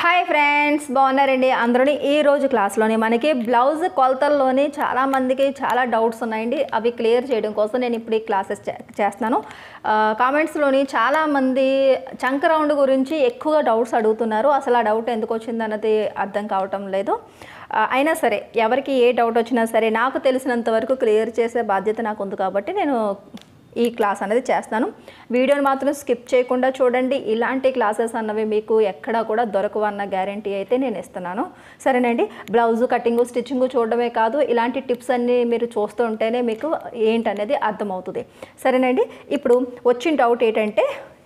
hi friends బాగున్నారండి అందరూని ఈ రోజు క్లాస్లోని మనకి బ్లౌజ్ కొలతల్లోని చాలా మందికి చాలా డౌట్స్ ఉన్నాయండి అవి క్లియర్ చేయడం కోసం నేను ఇప్పుడు ఈ క్లాసెస్ చే- చేస్తున్నాను కామెంట్స్లోని చాలామంది చంక రౌండ్ గురించి ఎక్కువగా డౌట్స్ అడుగుతున్నారు అసలు ఆ డౌట్ ఎందుకు వచ్చింది అన్నది అర్థం కావటం లేదు ఆ, అయినా సరే ఎవరికి ఏ డౌట్ వచ్చినా సరే నాకు తెలిసినంత వరకు క్లియర్ చేసే బాధ్యత నాకు ఉంది కాబట్టి నేను ఈ క్లాస్ అనేది చేస్తాను వీడియోని మాత్రం స్కిప్ చేయకుండా చూడండి ఇలాంటి క్లాసెస్ అన్నవి మీకు ఎక్కడా కూడా దొరకవు అన్న గ్యారంటీ అయితే నేను ఇస్తున్నాను సరేనండి బ్లౌజ్ కటింగ్ స్టిచ్చింగ్ చూడడమే కాదు ఇలాంటి టిప్స్ అన్నీ మీరు చూస్తూ ఉంటేనే మీకు ఏంటనేది అర్థమవుతుంది సరేనండి ఇప్పుడు వచ్చిన డౌట్ ఏంటంటే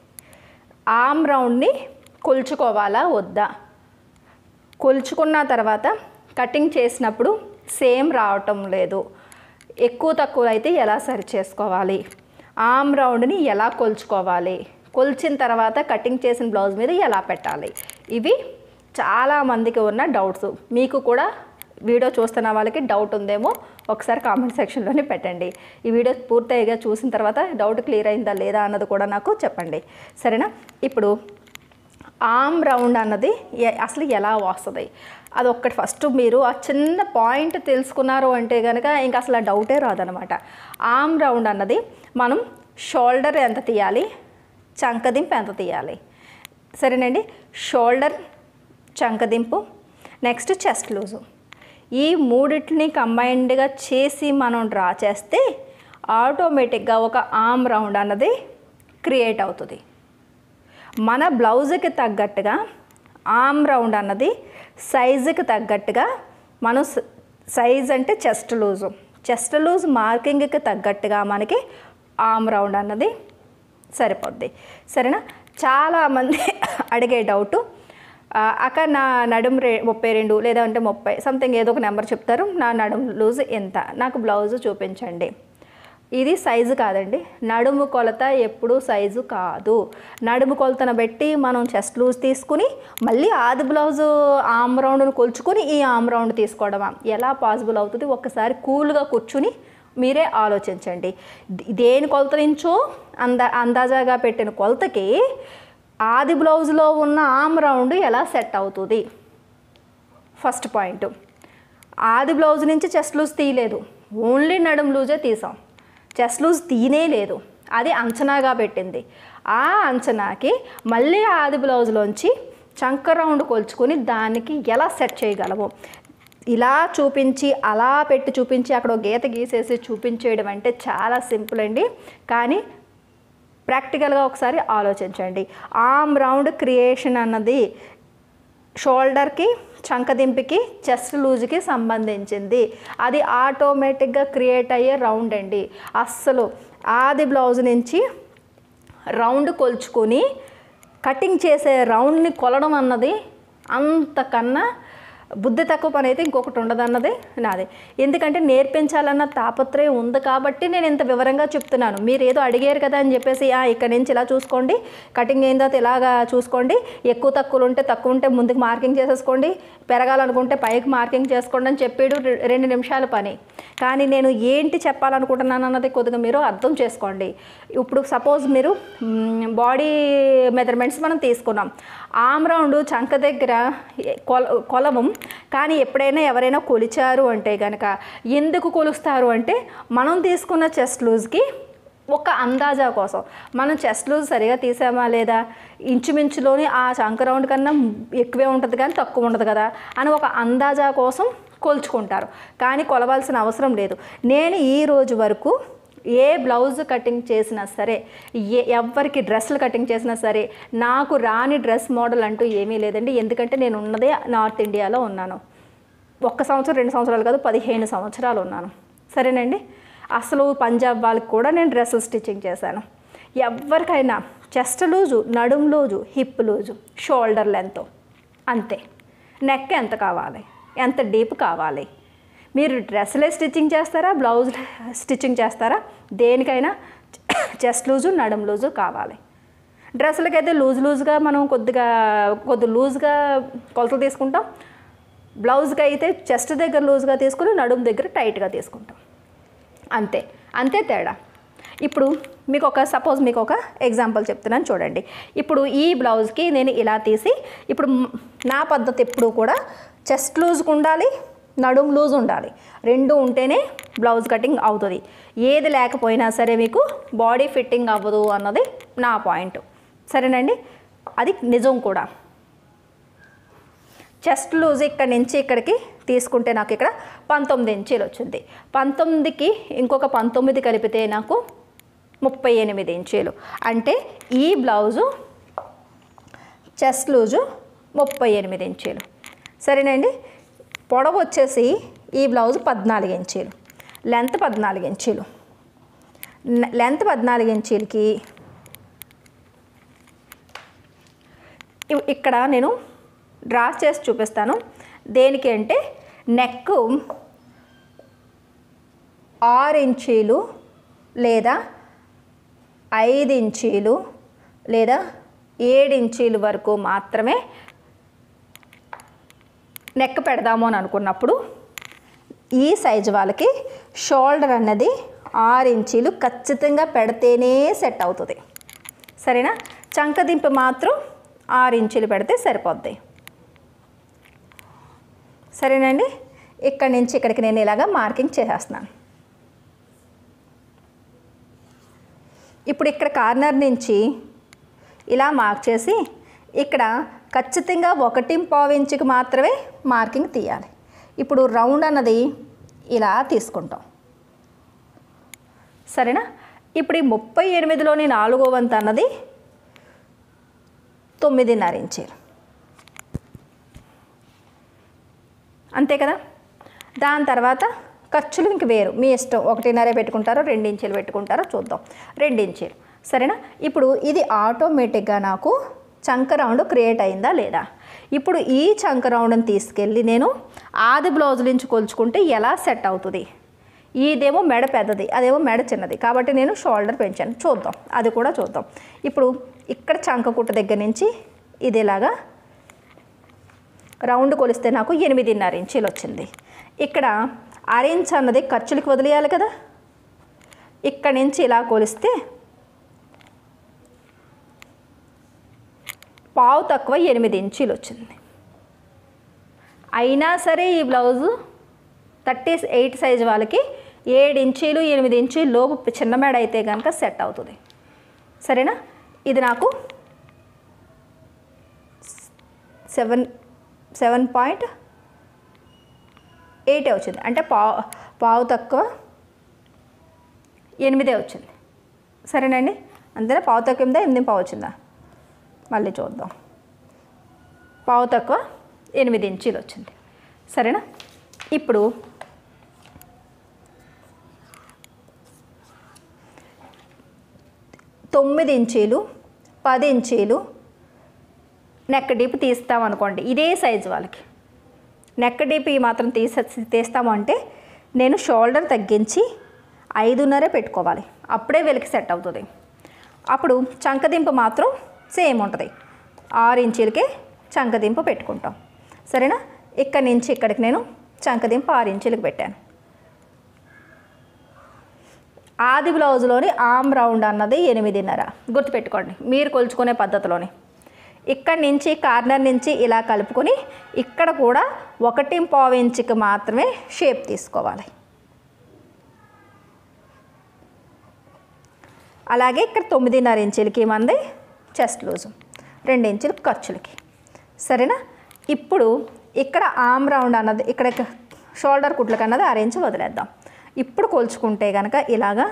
ఆమ్ రౌండ్ని కొలుచుకోవాలా వద్దా కొలుచుకున్న తర్వాత కటింగ్ చేసినప్పుడు సేమ్ రావటం లేదు ఎక్కువ తక్కువ అయితే ఎలా సరి చేసుకోవాలి ఆమ్ రౌండ్ని ఎలా కొలుచుకోవాలి కొలిచిన తర్వాత కటింగ్ చేసిన బ్లౌజ్ మీద ఎలా పెట్టాలి ఇవి చాలా మందికి ఉన్న డౌట్స్ మీకు కూడా వీడియో చూస్తున్న వాళ్ళకి డౌట్ ఉందేమో ఒకసారి కామెంట్ సెక్షన్లోనే పెట్టండి ఈ వీడియో పూర్తిగా చూసిన తర్వాత డౌట్ క్లియర్ అయిందా లేదా అన్నది కూడా నాకు చెప్పండి సరేనా ఇప్పుడు ఆమ్ రౌండ్ అన్నది ఎ- అసలు ఎలా వస్తుంది అది ఒక్కటి ఫస్ట్ మీరు ఆ చిన్న పాయింట్ తెలుసుకున్నారు అంటే కనుక ఇంకా అసలు ఆ డౌటే రాదనమాట ఆమ్ రౌండ్ అన్నది మనం షోల్డర్ ఎంత తీయాలి చంకదింపు ఎంత తీయాలి సరేనండి షోల్డర్ చంకదింపు నెక్స్ట్ చెస్ట్ లూజు ఈ మూడింటిని కంబైన్డ్గా చేసి మనం డ్రా చేస్తే ఆటోమేటిక్గా ఒక ఆమ్ రౌండ్ అన్నది క్రియేట్ అవుతుంది మన బ్లౌజ్కి తగ్గట్టుగా ఆమ్ రౌండ్ అన్నది సైజుకి తగ్గట్టుగా మనం స- సైజ్ అంటే చెస్ట్ లూజు చెస్ట్ లూజ్ మార్కింగ్కి తగ్గట్టుగా మనకి ఆమ్ రౌండ్ అన్నది సరిపోద్ది సరేనా చాలామంది అడిగే డౌటు ఆ, అక్క నా నడుము రే ముప్పై రెండు లేదంటే ముప్పై సంథింగ్ ఏదో ఒక నెంబర్ చెప్తారు నా నడుము లూజ్ ఎంత నాకు బ్లౌజ్ చూపించండి ఇది సైజు కాదండి నడుము కొలత ఎప్పుడూ సైజు కాదు నడుము కొలతను బట్టి మనం చెస్ట్ లూజ్ తీసుకుని మళ్ళీ ఆది బ్లౌజు ఆమ్ రౌండ్ను కొలుచుకొని ఈ ఆమ్ రౌండ్ తీసుకోవడమా ఎలా పాసిబుల్ అవుతుంది ఒక్కసారి కూల్గా కూర్చుని మీరే ఆలోచించండి ది- దేని కొలత నుంచో అందా అందాజాగా పెట్టిన కొలతకి ఆది బ్లౌజ్లో ఉన్న ఆమ్ రౌండ్ ఎలా సెట్ అవుతుంది ఫస్ట్ పాయింట్ ఆది బ్లౌజ్ నుంచి చెస్ట్ లూజ్ తీయలేదు ఓన్లీ నడుం లూజే తీసాం చెస్ట్ లూజ్ తీనే లేదు అది అంచనాగా పెట్టింది ఆ అంచనాకి మళ్ళీ ఆది బ్లౌజ్లోంచి చంక రౌండ్ కొలుచుకొని దానికి ఎలా సెట్ చేయగలము ఇలా చూపించి అలా పెట్టి చూపించి అక్కడ ఒక గీత గీసేసి చూపించేయడం అంటే చాలా సింపుల్ అండి కానీ ప్రాక్టికల్గా ఒకసారి ఆలోచించండి ఆమ్ రౌండ్ క్రియేషన్ అన్నది షోల్డర్కి చంకదింపికి చెస్ట్ లూజ్కి సంబంధించింది అది ఆటోమేటిక్గా క్రియేట్ అయ్యే రౌండ్ అండి అస్సలు ఆది బ్లౌజ్ నుంచి రౌండ్ కొలుచుకొని కటింగ్ చేసే రౌండ్ని కొలడం అన్నది అంతకన్నా బుద్ధి తక్కువ పని అయితే ఇంకొకటి ఉండదన్నది నాది ఎందుకంటే నేర్పించాలన్న తాపత్రయం ఉంది కాబట్టి నేను ఇంత వివరంగా చెప్తున్నాను మీరు ఏదో అడిగారు కదా అని చెప్పేసి "ఆ, ఇక్కడ నుంచి ఇలా చూసుకోండి కటింగ్ అయిన తర్వాత ఇలాగా చూసుకోండి ఎక్కువ తక్కువలు ఉంటే తక్కువ ఉంటే ముందుకు మార్కింగ్ చేసేసుకోండి పెరగాలనుకుంటే పైకి మార్కింగ్ చేసుకోండి అని చెప్పాడు రె- రెండు నిమిషాల పని కానీ నేను ఏంటి చెప్పాలనుకుంటున్నాను అన్నది కొద్దిగా మీరు అర్థం చేసుకోండి ఇప్పుడు సపోజ్ మీరు బాడీ మెజర్మెంట్స్ మనం తీసుకున్నాం ఆమ్ రౌండ్ చంక దగ్గర ఏ- కొల కొలవం కానీ ఎప్పుడైనా ఎవరైనా కొలిచారు అంటే కనుక ఎందుకు కొలుస్తారు అంటే మనం తీసుకున్న చెస్ట్ లూజ్కి ఒక అందాజా కోసం మనం చెస్ట్ లూజ్ సరిగా తీసామా లేదా ఇంచుమించులోని ఆ చంక రౌండ్ కన్నా ఎక్కువే ఉంటుంది కానీ తక్కువ ఉండదు కదా అని ఒక అందాజా కోసం కొలుచుకుంటారు కానీ కొలవాల్సిన అవసరం లేదు నేను ఈ రోజు వరకు ఏ బ్లౌజ్ కటింగ్ చేసినా సరే ఏ ఎవరికి డ్రెస్సులు కటింగ్ చేసినా సరే నాకు రాని డ్రెస్ మోడల్ అంటూ ఏమీ లేదండి ఎందుకంటే నేను ఉన్నదే నార్త్ ఇండియాలో ఉన్నాను ఒక్క సంవత్సరం రెండు సంవత్సరాలు కాదు పదిహేను సంవత్సరాలు ఉన్నాను సరేనండి అసలు పంజాబ్ వాళ్ళకి కూడా నేను డ్రెస్సులు స్టిచ్చింగ్ చేశాను ఎవరికైనా చెస్ట్ లూజు నడుం loose hip loose shoulder length అంతే నెక్ ఎంత కావాలి ఎంత డీప్ కావాలి మీరు డ్రెస్లే స్టిచ్చింగ్ చేస్తారా బ్లౌజ్ స్టిచ్చింగ్ చేస్తారా దేనికైనా చెస్ట్ లూజు నడుం లూజు కావాలి డ్రెస్సులకైతే లూజ్ లూజ్గా మనం కొద్దిగా కొద్ది లూజ్గా కొలతలు తీసుకుంటాం బ్లౌజ్కి అయితే చెస్ట్ దగ్గర లూజ్గా తీసుకుని నడుము దగ్గర టైట్గా తీసుకుంటాం అంతే అంతే తేడా ఇప్పుడు మీకు ఒక సపోజ్ మీకు ఒక ఎగ్జాంపుల్ చెప్తున్నాను చూడండి ఇప్పుడు ఈ బ్లౌజ్కి నేను ఇలా తీసి ఇప్పుడు మ్- నా పద్ధతి ఎప్పుడు కూడా చెస్ట్ లూజ్కి ఉండాలి నడుము లూజ్ ఉండాలి రెండు ఉంటేనే బ్లౌజ్ కటింగ్ అవుతుంది ఏది లేకపోయినా సరే మీకు బాడీ ఫిట్టింగ్ అవ్వదు అన్నది నా పాయింట్ సరేనండి అది నిజం కూడా చెస్ట్ లూజ్ ఇక్కడ నుంచి ఇక్కడికి తీసుకుంటే నాకు ఇక్కడ పంతొమ్మిది ఇంచీలు వచ్చింది పంతొమ్మిదికి ఇంకొక పంతొమ్మిది కలిపితే నాకు ముప్పై ఎనిమిది ఇంచీలు అంటే ఈ బ్లౌజు చెస్ట్ లూజు ముప్పై ఎనిమిది ఇంచీలు సరేనండి పొడవు వచ్చేసి ఈ బ్లౌజ్ పద్నాలుగు ఇంచీలు లెంత్ పద్నాలుగు ఇంచీలు న- లెంత్ పద్నాలుగు ఇంచీలకి ఇవ్- ఇక్కడ నేను డ్రా చేసి చూపిస్తాను దేనికి అంటే నెక్ ఆరు ఇంచీలు లేదా ఐదు ఇంచీలు లేదా ఏడు ఇంచీలు వరకు మాత్రమే నెక్ పెడదాము అని అనుకున్నప్పుడు ఈ సైజు వాళ్ళకి షోల్డర్ అన్నది ఆరు ఇంచీలు ఖచ్చితంగా పెడితేనే సెట్ అవుతుంది సరేనా చంకదింపు మాత్రం ఆరు ఇంచులు పెడితే సరిపోద్ది సరేనండి ఇక్కడి నుంచి ఇక్కడికి నేను ఇలాగ మార్కింగ్ చేసేస్తున్నాను ఇప్పుడు ఇక్కడ కార్నర్ నుంచి ఇలా మార్క్ చేసి ఇక్కడ ఖచ్చితంగా ఒకటి పావు ఇంచుకి మాత్రమే మార్కింగ్ తీయాలి ఇప్పుడు రౌండ్ అన్నది ఇలా తీసుకుంటాం సరేనా ఇప్పుడు ఈ ముప్పై ఎనిమిదిలోని నాలుగో వంతు అన్నది తొమ్మిదిన్నర ఇంచీలు అంతే కదా దాని తర్వాత ఖర్చులు ఇంక వేరు మీ ఇష్టం ఒకటిన్నర పెట్టుకుంటారో రెండు ఇంచులు పెట్టుకుంటారో చూద్దాం రెండు ఇంచులు సరేనా ఇప్పుడు ఇది ఆటోమేటిక్గా నాకు చంక రౌండ్ క్రియేట్ అయిందా లేదా ఇప్పుడు ఈ చంక రౌండ్ని తీసుకెళ్ళి నేను ఆది బ్లౌజ్ నుంచి కొలుచుకుంటే ఎలా సెట్ అవుతుంది ఇదేమో మెడ పెద్దది అదేమో మెడ చిన్నది కాబట్టి నేను షోల్డర్ పెంచాను చూద్దాం అది కూడా చూద్దాం ఇప్పుడు ఇక్కడ చంక కుట్ట దగ్గర నుంచి ఇది ఇలాగా రౌండ్ కొలిస్తే నాకు ఎనిమిదిన్నర ఇంచీలు వచ్చింది ఇక్కడ అరేంజ్ అన్నది ఖర్చులకు వదిలేయాలి కదా ఇక్కడ నుంచి ఇలా కొలిస్తే పావు తక్కువ ఎనిమిది ఇంచీలు వచ్చింది అయినా సరే ఈ బ్లౌజు థర్టీ ఎయిట్ సైజ్ వాళ్ళకి ఏడు ఇంచీలు ఎనిమిది ఇంచీలు లోపు చిన్న మేడ అయితే కనుక సెట్ అవుతుంది సరేనా ఇది నాకు సెవెన్ సెవెన్ పాయింట్ ఎయిటే వచ్చింది అంటే పావు పావు తక్కువ ఎనిమిదే వచ్చింది సరేనండి అంతేనా పావు తక్కువ ఎనిమిదా ఎనిమిది పావు వచ్చిందా మళ్ళీ చూద్దాం పావు తక్కువ ఎనిమిది ఇంచీలు వచ్చింది సరేనా ఇప్పుడు తొమ్మిది ఇంచీలు పది ఇంచీలు నెక్ డీప్ తీస్తామనుకోండి ఇదే సైజు వాళ్ళకి నెక్ డీప్ ఈ మాత్రం తీసే తీస్తాము అంటే నేను షోల్డర్ తగ్గించి ఐదున్నరే పెట్టుకోవాలి అప్పుడే వెలికి సెట్ అవుతుంది అప్పుడు చంకదింపు మాత్రం సేమ్ ఉంటుంది ఆరు ఇంచీలకే చంకదింపు పెట్టుకుంటాం సరేనా ఇక్కడి నుంచి ఇక్కడికి నేను చంకదింపు ఆరు ఇంచీలకు పెట్టాను ఆది బ్లౌజ్లోని ఆమ్ రౌండ్ అన్నది ఎనిమిదిన్నర గుర్తుపెట్టుకోండి మీరు కొలుచుకునే పద్ధతిలోని ఇక్కడి నుంచి కార్నర్ నుంచి ఇలా కలుపుకొని ఇక్కడ కూడా ఒకటి పావు ఇంచుకి మాత్రమే షేప్ తీసుకోవాలి అలాగే ఇక్కడ తొమ్మిదిన్నర ఇంచులకి మంది చెస్ట్ లూజు రెండు ఇంచులు ఖర్చులకి సరేనా ఇప్పుడు ఇక్కడ ఆమ్ రౌండ్ అన్నది ఇక్కడ షోల్డర్ కుట్లకి అన్నది ఆరు ఇంచు వదిలేద్దాం ఇప్పుడు కొలుచుకుంటే కనుక ఇలాగా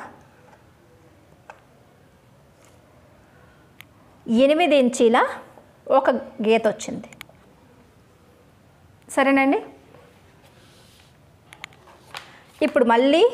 ఎనిమిది ఇంచీల ఒక గీత వచ్చింది సరేనండి ఇప్పుడు మళ్ళీ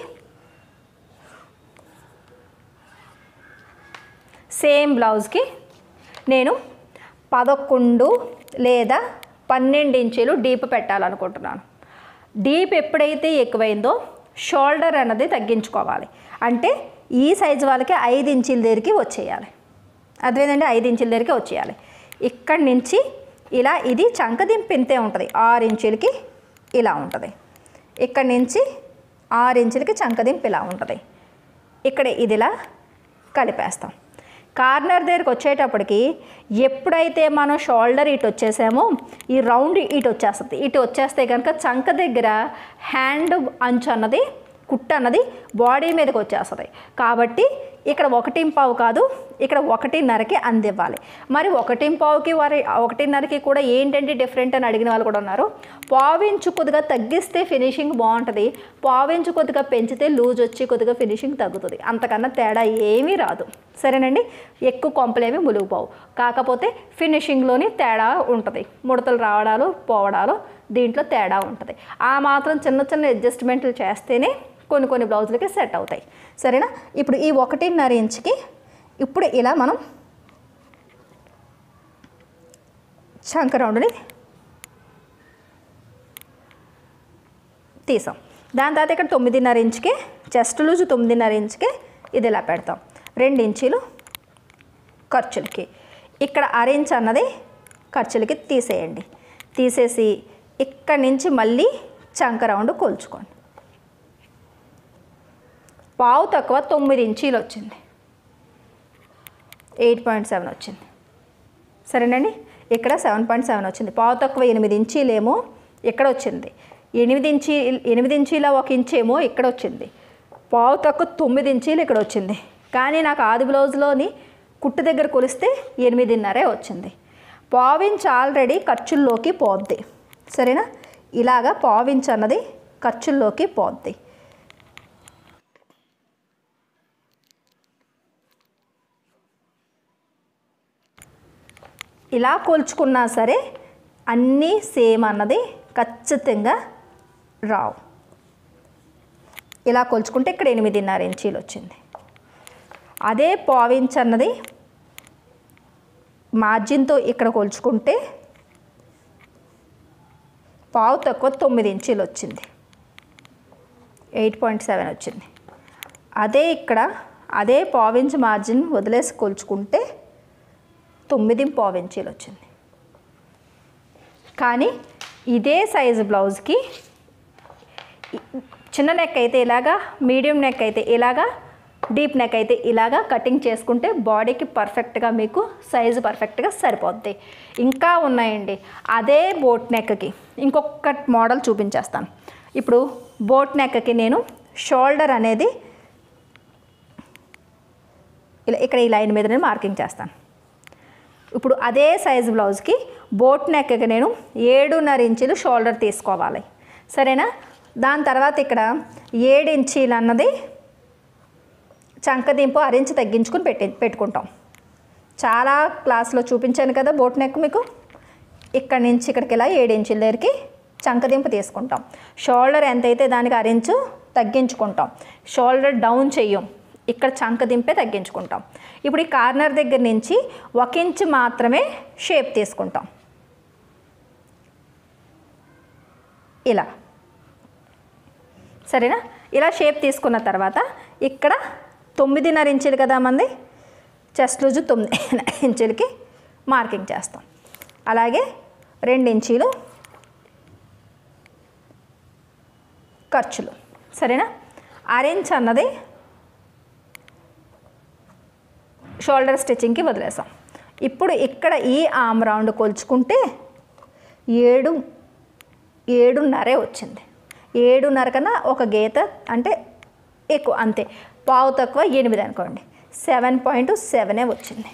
సేమ్ బ్లౌజ్కి నేను పదకొండు లేదా పన్నెండు ఇంచులు డీప్ పెట్టాలనుకుంటున్నాను డీప్ ఎప్పుడైతే ఎక్కువైందో షోల్డర్ అన్నది తగ్గించుకోవాలి అంటే ఈ సైజు వాళ్ళకి ఐదు ఇంచుల దగ్గరికి వచ్చేయాలి అదేనండి ఐదు ఇంచుల దగ్గరికి వచ్చేయాలి ఇక్కడి నుంచి ఇలా ఇది చంకదింపు ఇంతే ఉంటుంది ఆరు ఇంచులకి ఇలా ఉంటుంది ఇక్కడి నుంచి ఆరు ఇంచులకి చంకదింపు ఇలా ఉంటుంది ఇక్కడ ఇది ఇలా కలిపేస్తాం కార్నర్ దగ్గరికి వచ్చేటప్పటికి ఎప్పుడైతే మనం షోల్డర్ ఇటు వచ్చేసామో ఈ రౌండ్ ఇటు వచ్చేస్తుంది ఇటు వచ్చేస్తే కనుక చంక దగ్గర హ్యాండ్ అంచు అన్నది కుట్ట అన్నది బాడీ మీదకి వచ్చేస్తుంది కాబట్టి ఇక్కడ ఒకటి పావు కాదు ఇక్కడ ఒకటిన్నరకి అందివ్వాలి మరి ఒకటి పావుకి వారి ఒకటిన్నరకి కూడా ఏంటంటే డిఫరెంట్ అని అడిగిన వాళ్ళు కూడా ఉన్నారు పావించు కొద్దిగా తగ్గిస్తే ఫినిషింగ్ బాగుంటుంది పావించు కొద్దిగా పెంచితే లూజ్ వచ్చి కొద్దిగా ఫినిషింగ్ తగ్గుతుంది అంతకన్నా తేడా ఏమీ రాదు సరేనండి ఎక్కువ కొంపలేమి ములుగుపోవు కాకపోతే ఫినిషింగ్లోని తేడా ఉంటుంది ముడతలు రావడాలు పోవడాలు దీంట్లో తేడా ఉంటుంది ఆ మాత్రం చిన్న చిన్న అడ్జస్ట్మెంట్లు చేస్తేనే కొన్ని కొన్ని బ్లౌజులకి సెట్ అవుతాయి సరేనా ఇప్పుడు ఈ ఒకటిన్నర ఇంచుకి ఇప్పుడు ఇలా మనం చంక రౌండ్ని తీసాం దాని తర్వాత ఇక్కడ తొమ్మిదిన్నర ఇంచుకి చెస్ట్ లూజు తొమ్మిదిన్నర ఇంచుకి ఇది ఇలా పెడతాం రెండు ఇంచీలు ఖర్చులకి ఇక్కడ అరేంజ్ అన్నది ఖర్చులకి తీసేయండి తీసేసి ఇక్కడి నుంచి మళ్ళీ చంక రౌండ్ కొలుచుకోండి పావు తక్కువ తొమ్మిది ఇంచీలు వచ్చింది ఎయిట్ పాయింట్ సెవెన్ వచ్చింది సరేనండి ఇక్కడ సెవెన్ పాయింట్ సెవెన్ వచ్చింది పావు తక్కువ ఎనిమిది ఇంచీలేమో ఇక్కడ వచ్చింది ఎనిమిది ఇంచీ ఎనిమిది ఇంచీల ఒక ఇంచేమో ఇక్కడ వచ్చింది పావు తక్కువ తొమ్మిది ఇంచీలు ఇక్కడ వచ్చింది కానీ నాకు ఆది బ్లౌజ్లోని కుట్టు దగ్గర కొలిస్తే ఎనిమిదిన్నరే వచ్చింది పావించ్ ఆల్రెడీ ఖర్చుల్లోకి పోద్ది సరేనా ఇలాగా పావించ్ అన్నది ఖర్చుల్లోకి పోద్ది ఇలా కొలుచుకున్నా సరే అన్నీ సేమ్ అన్నది ఖచ్చితంగా రావు ఇలా కొలుచుకుంటే ఇక్కడ ఎనిమిదిన్నర ఇంచీలు వచ్చింది అదే పావించ్ అన్నది మార్జిన్తో ఇక్కడ కొలుచుకుంటే పావు తక్కువ తొమ్మిది ఇంచీలు వచ్చింది ఎయిట్ పాయింట్ సెవెన్ వచ్చింది అదే ఇక్కడ అదే పావించ్ మార్జిన్ వదిలేసి కొలుచుకుంటే తొమ్మిది పావించీలు వచ్చింది కానీ ఇదే సైజు బ్లౌజ్కి ఇ- చిన్న నెక్ అయితే ఇలాగా మీడియం నెక్ అయితే ఇలాగా డీప్ నెక్ అయితే ఇలాగా కటింగ్ చేసుకుంటే బాడీకి పర్ఫెక్ట్గా మీకు సైజు పర్ఫెక్ట్గా సరిపోద్ది ఇంకా ఉన్నాయండి అదే బోట్ నెక్కి ఇంకొక మోడల్ చూపించేస్తాను ఇప్పుడు బోట్ నెక్కి నేను షోల్డర్ అనేది ఇలా ఇక్కడ ఈ లైన్ మీద నేను మార్కింగ్ చేస్తాను ఇప్పుడు అదే సైజ్ బ్లౌజ్కి బోట్ నెక్కి నేను ఏడున్నర ఇంచులు షోల్డర్ తీసుకోవాలి సరేనా దాని తర్వాత ఇక్కడ ఏడు ఇంచీలు అన్నది చంకదింపు అరించి తగ్గించుకుని పెట్టి పెట్టుకుంటాం చాలా క్లాస్లో చూపించాను కదా బోట్ నెక్ మీకు ఇక్కడ నుంచి ఇక్కడికి ఇలా ఏడు ఇంచుల దగ్గరికి చంకదింపు తీసుకుంటాం షోల్డర్ ఎంతైతే దానికి అరించు తగ్గించుకుంటాం షోల్డర్ డౌన్ చెయ్యం ఇక్కడ చంకదింపే తగ్గించుకుంటాం ఇప్పుడు ఈ కార్నర్ దగ్గర నుంచి ఒక ఇంచు మాత్రమే షేప్ తీసుకుంటాం ఇలా సరేనా ఇలా షేప్ తీసుకున్న తర్వాత ఇక్కడ తొమ్మిదిన్నర ఇంచులు కదా మంది చెస్ట్ లూజు తొమ్మిది ఇంచులకి మార్కింగ్ చేస్తాం అలాగే రెండు ఇంచీలు ఖర్చులు సరేనా అరేంజ్ అన్నది షోల్డర్ స్టిచ్చింగ్కి వదిలేసాం ఇప్పుడు ఇక్కడ ఈ ఆమ్ రౌండ్ కొలుచుకుంటే ఏడు ఏడున్నరే వచ్చింది ఏడున్నర కన్నా ఒక గీత అంటే ఎక్కువ అంతే పావు తక్కువ ఎనిమిది అనుకోండి సెవెన్ పాయింట్ సెవెనే వచ్చింది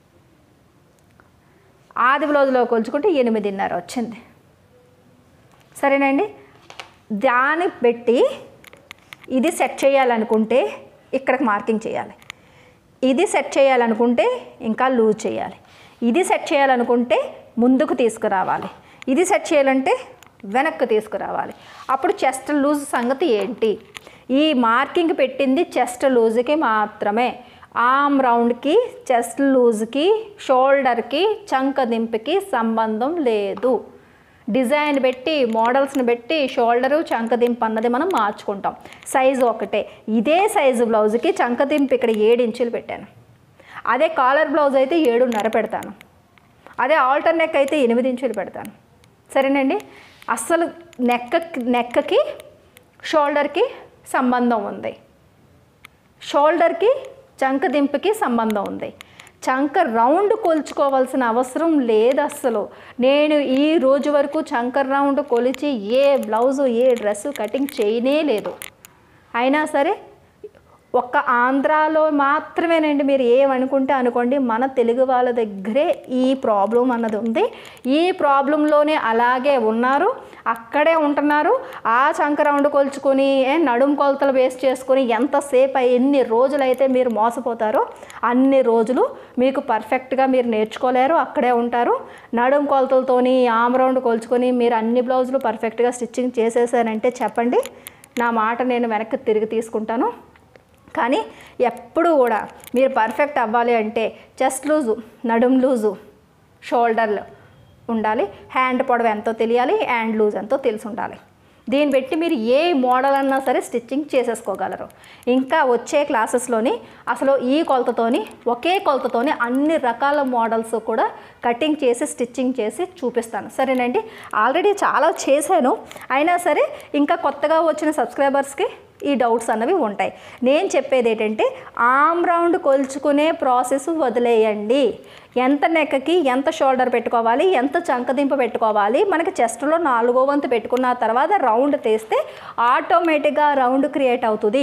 ఆది బ్లౌజ్లో కొలుచుకుంటే ఎనిమిదిన్నర వచ్చింది సరేనండి దాన్ని పెట్టి ఇది సెట్ చేయాలనుకుంటే ఇక్కడికి మార్కింగ్ చేయాలి ఇది సెట్ చేయాలనుకుంటే ఇంకా లూజ్ చేయాలి ఇది సెట్ చేయాలనుకుంటే ముందుకు తీసుకురావాలి ఇది సెట్ చేయాలంటే వెనక్కి తీసుకురావాలి అప్పుడు చెస్ట్ లూజ్ సంగతి ఏంటి ఈ మార్కింగ్ పెట్టింది చెస్ట్ లూజ్కి మాత్రమే ఆమ్ రౌండ్కి చెస్ట్ లూజ్కి షోల్డర్కి చంక దింపుకి సంబంధం లేదు డిజైన్ పెట్టి మోడల్స్ని పెట్టి షోల్డరు చంకదింపు అన్నది మనం మార్చుకుంటాం సైజు ఒకటే ఇదే సైజు బ్లౌజ్కి చంకదింపు ఇక్కడ ఏడు ఇంచులు పెట్టాను అదే కాలర్ బ్లౌజ్ అయితే ఏడున్నర పెడతాను అదే ఆల్టర్ నెక్ అయితే ఎనిమిది ఇంచులు పెడతాను సరేనండి అస్సలు నెక్క నెక్కకి షోల్డర్కి సంబంధం ఉంది షోల్డర్కి చంక దింపుకి సంబంధం ఉంది చంక రౌండ్ కొలుచుకోవాల్సిన అవసరం లేదు అస్సలు నేను ఈ రోజు వరకు చంక రౌండ్ కొలిచి ఏ బ్లౌజు ఏ డ్రెస్సు కటింగ్ చేయనే లేదు అయినా సరే ఒక్క ఆంధ్రాలో మాత్రమేనండి మీరు ఏమనుకుంటే అనుకోండి మన తెలుగు వాళ్ళ దగ్గరే ఈ ప్రాబ్లం అన్నది ఉంది ఈ ప్రాబ్లంలోనే అలాగే ఉన్నారు అక్కడే ఉంటున్నారు ఆ చంక రౌండ్ కొలుచుకొని ఏ నడుం కొలతలు వేస్ట్ చేసుకొని ఎంతసేపు ఎన్ని రోజులైతే మీరు మోసపోతారో అన్ని రోజులు మీకు పర్ఫెక్ట్గా మీరు నేర్చుకోలేరు అక్కడే ఉంటారు నడుం కొలతలతోని ఆమ్ రౌండ్ కొలుచుకొని మీరు అన్ని బ్లౌజులు పర్ఫెక్ట్గా స్టిచ్చింగ్ చేసేసారంటే చెప్పండి నా మాట నేను వెనక్కి తిరిగి తీసుకుంటాను కానీ ఎప్పుడు కూడా మీరు పర్ఫెక్ట్ అవ్వాలి అంటే చెస్ట్ లూజు నడుం లూజు షోల్డర్లు ఉండాలి హ్యాండ్ పొడవు ఎంతో తెలియాలి హ్యాండ్ లూజ్ ఎంతో తెలిసి ఉండాలి దీన్ని బట్టి మీరు ఏ మోడల్ అన్నా సరే స్టిచ్చింగ్ చేసేసుకోగలరు ఇంకా వచ్చే క్లాసెస్లోని అసలు ఈ కొలతతోని ఒకే కొలతతోని అన్ని రకాల మోడల్స్ కూడా కటింగ్ చేసి స్టిచ్చింగ్ చేసి చూపిస్తాను సరేనండి ఆల్రెడీ చాలా చేశాను అయినా సరే ఇంకా కొత్తగా వచ్చిన సబ్స్క్రైబర్స్కి ఈ డౌట్స్ అన్నవి ఉంటాయి నేను చెప్పేది ఏంటంటే ఆమ్ రౌండ్ కొలుచుకునే ప్రాసెస్ వదిలేయండి ఎంత నెక్కకి ఎంత షోల్డర్ పెట్టుకోవాలి ఎంత చంకదింపు పెట్టుకోవాలి మనకి చెస్ట్లో నాలుగో వంతు పెట్టుకున్న తర్వాత రౌండ్ తీస్తే ఆటోమేటిక్గా రౌండ్ క్రియేట్ అవుతుంది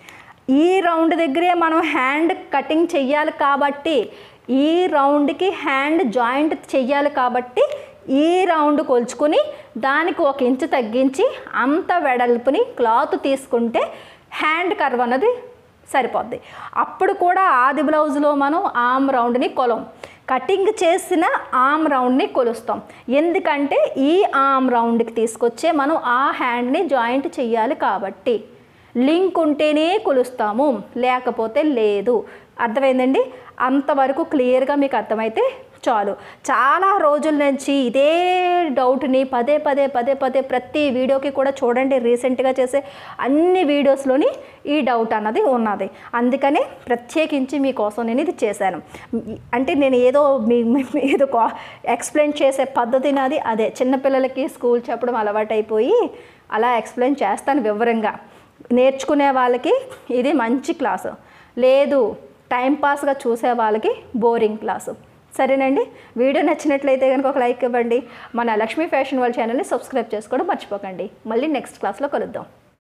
ఈ రౌండ్ దగ్గరే మనం హ్యాండ్ కటింగ్ చెయ్యాలి కాబట్టి ఈ రౌండ్కి హ్యాండ్ జాయింట్ చెయ్యాలి కాబట్టి ఈ రౌండ్ కొలుచుకుని దానికి ఒక ఇంచు తగ్గించి అంత వెడల్పుని క్లాత్ తీసుకుంటే హ్యాండ్ కర్వ్ అన్నది సరిపోద్ది అప్పుడు కూడా ఆది బ్లౌజ్లో మనం ఆమ్ రౌండ్ని కొలం కటింగ్ చేసిన ఆమ్ రౌండ్ని కొలుస్తాం ఎందుకంటే ఈ ఆమ్ రౌండ్కి తీసుకొచ్చే మనం ఆ హ్యాండ్ని జాయింట్ చెయ్యాలి కాబట్టి లింక్ ఉంటేనే కొలుస్తాము లేకపోతే లేదు అర్థమైందండి అంతవరకు క్లియర్గా మీకు అర్థమైతే చాలు చాలా రోజుల నుంచి ఇదే డౌట్ని పదే పదే పదే పదే ప్రతి వీడియోకి కూడా చూడండి రీసెంట్గా చేసే అన్ని వీడియోస్లోని ఈ డౌట్ అన్నది ఉన్నది అందుకనే ప్రత్యేకించి మీకోసం నేను ఇది చేశాను అంటే నేను ఏదో మీ మీ- ఏదో ఎక్స్ప్లెయిన్ చేసే పద్ధతి నాది అదే చిన్నపిల్లలకి స్కూల్ చెప్పడం అలవాటైపోయి అలా ఎక్స్ప్లెయిన్ చేస్తాను వివరంగా నేర్చుకునే వాళ్ళకి ఇది మంచి క్లాసు లేదు టైంపాస్గా చూసే వాళ్ళకి బోరింగ్ క్లాసు సరేనండి వీడియో నచ్చినట్లయితే కనుక ఒక లైక్ ఇవ్వండి మన లక్ష్మీ ఫ్యాషన్ వాళ్ళ ఛానల్ని సబ్స్క్రైబ్ చేసుకోవడం మర్చిపోకండి మళ్ళీ నెక్స్ట్ క్లాస్లో కలుద్దాం